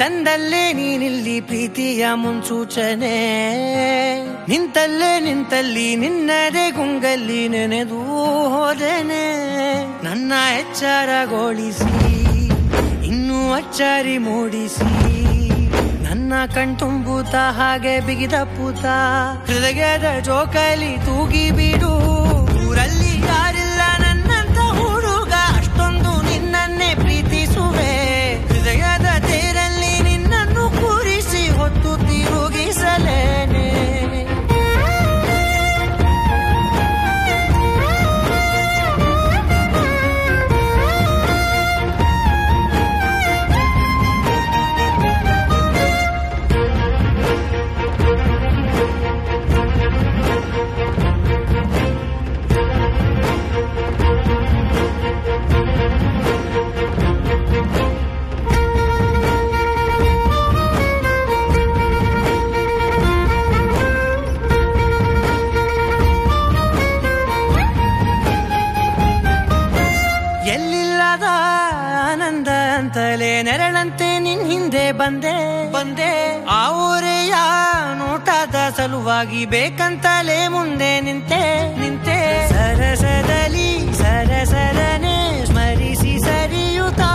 ತಂದಲ್ಲೇ ನೀನಿಲ್ಲಿ ಪ್ರೀತಿಯ ಮುನ್ಸೂಚನೆ ನಿಂತಲ್ಲೇ ನಿಂತಲ್ಲಿ ನಿನ್ನದೇ ಗುಂಗಲ್ಲಿ ನೆನೆದು ಹೋದೆನೆ ನನ್ನ ಎಚ್ಚರಗೊಳಿಸಿ ಇನ್ನೂ ಅಚ್ಚರಿ ಮೂಡಿಸಿ ನನ್ನ ಕಣ್ತುಂಬುತ್ತ ಹಾಗೆ ಬಿಗಿದ ಪೂತ ಹೃದಯದ ಜೋಕಾಲಿ ತೂಗಿ ಬಿಡು ಊರಲ್ಲಿ ಯಾರಿಲ್ಲ ನನ್ನಂತ ಹುಡುಗ ಅಷ್ಟೊಂದು ನಿನ್ನನ್ನೇ ಪ್ರೀತಿಸುವೆ ಹೃದಯದ ತೇರಲ್ಲಿ ನಿನ್ನನ್ನು ಕೂರಿಸಿ ಹೊತ್ತು ತಿರುಗಿಸಲೇನೆ ಎಲ್ಲಿಲ್ಲದ ಆನಂದ ಅಂತಲೇ ನೆರಳಂತೆ ನಿನ್ ಹಿಂದೆ ಬಂದೆ ಬಂದೆ ಆ ಊರೆಯ ನೋಟದ ಸಲುವಾಗಿ ಬೇಕಂತಲೇ ಮುಂದೆ ನಿಂತೆ ನಿಂತೆ ಸರಸದಲ್ಲಿ ಸರಸರನೆ ಸ್ಮರಿಸಿ ಸರಿಯುತ್ತಾ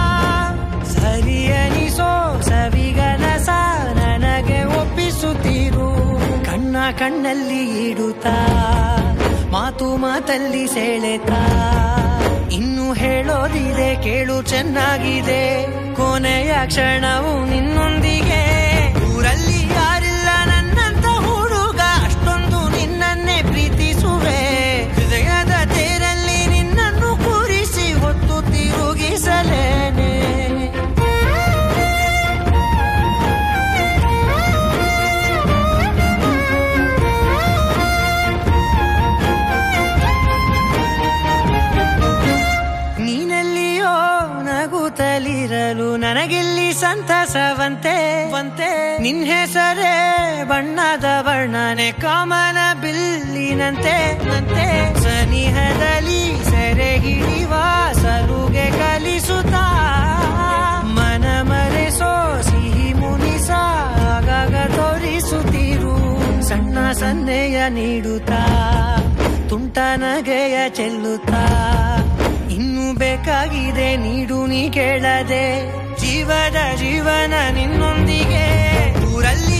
ಸರಿಯನಿಸೋ ಸವಿಗನಸ ನನಗೆ ಒಪ್ಪಿಸುತ್ತೀರು ಕಣ್ಣ ಕಣ್ಣಲ್ಲಿ ಇಡುತ್ತಾ ಮಾತು ಮಾತಲ್ಲಿ ಸೆಳೆತಾ ಇನ್ನು ಹೇಳೋದಿದೆ ಕೇಳು ಚೆನ್ನಾಗಿದೆ ಕೊನೆಯ ಕ್ಷಣವು ನಿನ್ನೊಂದಿಗೆ ಊರಲ್ಲಿ ಯಾರಿಲ್ಲ ನನ್ನಂತ ಹುಡುಗ ಅಷ್ಟೊಂದು ನಿನ್ನನ್ನೇ ಪ್ರೀತಿಸುವೆ ಹೃದಯದ ತೇರಲ್ಲಿ ನಿನ್ನನ್ನು ಕೂರಿಸಿ ಹೊತ್ತು ತಿರುಗಿಸಲೇನೆ ನೀನೆಲ್ಲಿಯೋ ನಗುತ್ತಲಿರಲು ನನಗಿಲ್ಲಿ ಸಂತಸವಂತೆ ವಂತೆ ನಿನ್ ಹೆಸರೇ ಬಣ್ಣದ ವರ್ಣನೆ ಕಾಮನ ಬಿಲ್ಲಿನಂತೆ ನಂತೆ ಸನಿಹದಲ್ಲಿ ಸೆರೆ ಹಿಡಿವ ಸಲುಗೆ ಕಲಿಸುತ್ತಾ ಮನ ಮರೆಸೋ ಸಿಹಿ ಮುನಿಸ ಆಗಾಗ ತೋರಿಸುತ್ತಿರು ಸಣ್ಣ ಸನ್ನೆಯ ನೀಡುತ್ತಾ ತುಂಟ ನಗೆಯ ಚೆಲ್ಲುತ್ತಾ ಇನ್ನು ಬೇಕಾಗಿದೆ ನೀಡು ನೀ ಕೇಳದೆ ಜೀವದ ಜೀವನ ನಿನ್ನೊಂದಿಗೆ ಊರಲ್ಲಿ